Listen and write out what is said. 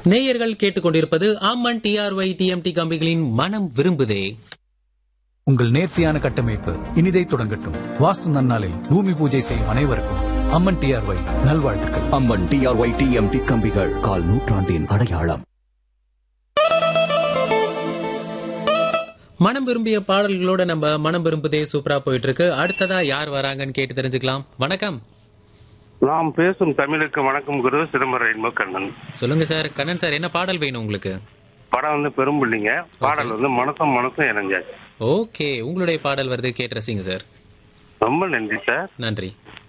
நேயர்கள் கேட்டுக்கொண்டிருப்பது அம்மன் TRY TMT கம்பிகளின் மனம் விரும்புதே உங்கள் நேர்த்தியான கட்டமைப்பு இனிதை தொடங்கட்டும் வாஸ்து நன்னாளில் பூமி பூஜை செய்யும் அனைவருக்கும் அம்மன் டிஆர்ஒய் நல்வாழ்த்துக்கள் அம்மன் டிஆர்ஒய் டிஎம்டி கம்பிகள் கால் நூற்றாண்டின் அடையாளம் மனம் விரும்பிய பாடல்களோட நம்ம மனம் விரும்புதே சூப்பரா போயிட்டு இருக்கு அடுத்ததா யார் வராங்கன்னு கேட்டு தெரிஞ்சுக்கலாம் வணக்கம் நாம் பேசும் தமிழுக்கு வணக்கம் குரு சிதம்பரம் ரெயின்போ கண்ணன் சொல்லுங்க சார் கண்ணன் சார் என்ன பாடல் வேணும் உங்களுக்கு படம் வந்து பெரும்பிள்ளிங்க பாடல் வந்து மனசும் மனசும் இணைஞ்சாச்சு ஓகே உங்களுடைய பாடல் வருது கேட்டு ரசிங்க சார் ரொம்ப நன்றி சார் நன்றி